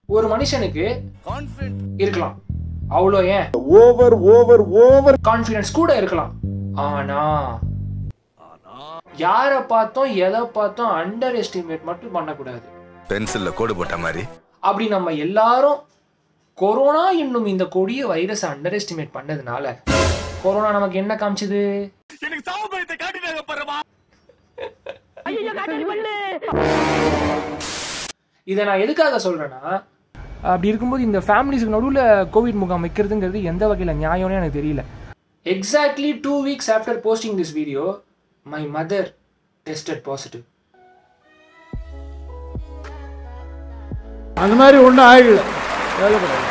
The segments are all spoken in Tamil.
ஒரு மனுஷனுக்கு இருக்கலாம் அவ்வளோ ஏன் ஓவர் ஓவர் ஓவர் கான்ஃபிடன்ஸ் கூட இருக்கலாம் ஆனா யாரை பார்த்தோம் எதை பார்த்தோம் அண்டர் எஸ்டிமேட் மட்டும் பண்ணக்கூடாது பென்சில்ல கோடு போட்ட மாதிரி அப்படி நம்ம எல்லாரும் கொரோனா என்னும் இந்த கொடிய வைரஸ் அண்டர் எஸ்டிமேட் பண்ணதுனால கொரோனா நமக்கு என்ன காமிச்சது இதை நான் எதுக்காக சொல்றேன்னா அப்படி இருக்கும்போது இந்த ஃபேமிலிஸ்க்கு நடுவில் கோவிட் முகாம் வைக்கிறதுங்கிறது எந்த வகையில் நியாயம்னு எனக்கு தெரியல exactly two weeks after posting this video my mother tested positive அந்த மாதிரி ஒன்றும் ஆகிடல வேலைப்படாது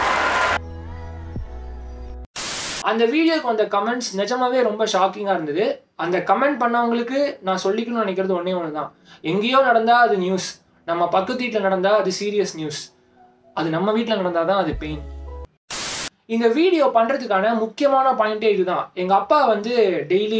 அந்த வீடியோக்கு வந்த கமெண்ட்ஸ் நிஜமாவே ரொம்ப ஷாக்கிங்காக இருந்தது அந்த கமெண்ட் பண்ணவங்களுக்கு நான் சொல்லிக்கணும்னு நினைக்கிறது ஒன்றே ஒன்று தான் எங்கேயோ நடந்தால் அது நியூஸ் நம்ம பக்கத்து வீட்டில் நடந்தால் அது சீரியஸ் நியூஸ் அது நம்ம வீட்டில் நடந்தால் தான் அது பெயின் இந்த வீடியோ பண்ணுறதுக்கான முக்கியமான பாயிண்டே இதுதான் எங்கள் அப்பா வந்து டெய்லி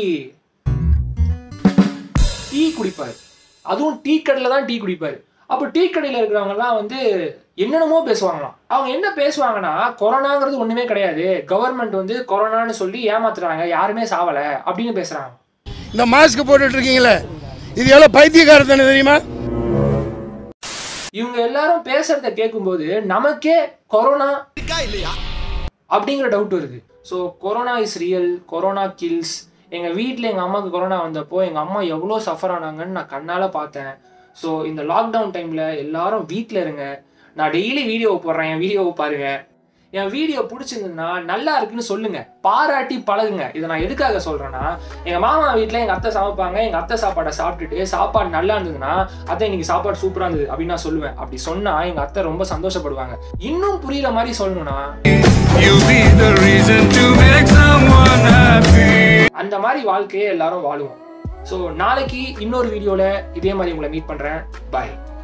டீ குடிப்பார் அதுவும் டீ கடையில் தான் டீ குடிப்பார் அப்போ டீ கடையில் இருக்கிறவங்கலாம் வந்து என்னென்னமோ பேசுவாங்களாம் அவங்க என்ன பேசுவாங்கன்னா கொரோனாங்கிறது ஒன்றுமே கிடையாது கவர்மெண்ட் வந்து கொரோனான்னு சொல்லி ஏமாத்துறாங்க யாருமே சாவலை அப்படின்னு பேசுகிறாங்க இந்த மாஸ்க் போட்டுட்டு இருக்கீங்களே இது எவ்வளோ பைத்தியக்காரத்தனை தெரியுமா இவங்க எல்லாரும் பேசுறத கேட்கும்போது நமக்கே கொரோனா அப்படிங்கிற டவுட் வருது so corona is real corona kills எங்கள் வீட்டில் எங்கள் அம்மாவுக்கு கொரோனா வந்தப்போ எங்கள் அம்மா எவ்வளோ சஃபர் ஆனாங்கன்னு நான் கண்ணால் பார்த்தேன் ஸோ இந்த லாக்டவுன் டைமில் எல்லாரும் வீட்டில் இருங்க நான் டெய்லி வீடியோ போடுறேன் என் வீடியோவை பாருங்க என் வீடியோ பிடிச்சிருந்ததுன்னா நல்லா இருக்குன்னு சொல்லுங்க பாராட்டி பழகுங்க இதை நான் எதுக்காக சொல்றேன்னா எங்க மாமா வீட்டில் எங்க அத்தை சமைப்பாங்க எங்க அத்தை சாப்பாடை சாப்பிட்டுட்டு சாப்பாடு நல்லா இருந்ததுன்னா அத்தை இன்னைக்கு சாப்பாடு சூப்பரா இருந்தது அப்படின்னு நான் சொல்லுவேன் அப்படி சொன்னா எங்க அத்தை ரொம்ப சந்தோஷப்படுவாங்க இன்னும் புரியுற மாதிரி சொல்லணும்னா அந்த மாதிரி வாழ்க்கையை எல்லாரும் வாழுவோம் ஸோ நாளைக்கு இன்னொரு வீடியோல இதே மாதிரி உங்களை மீட் பண்றேன் பாய்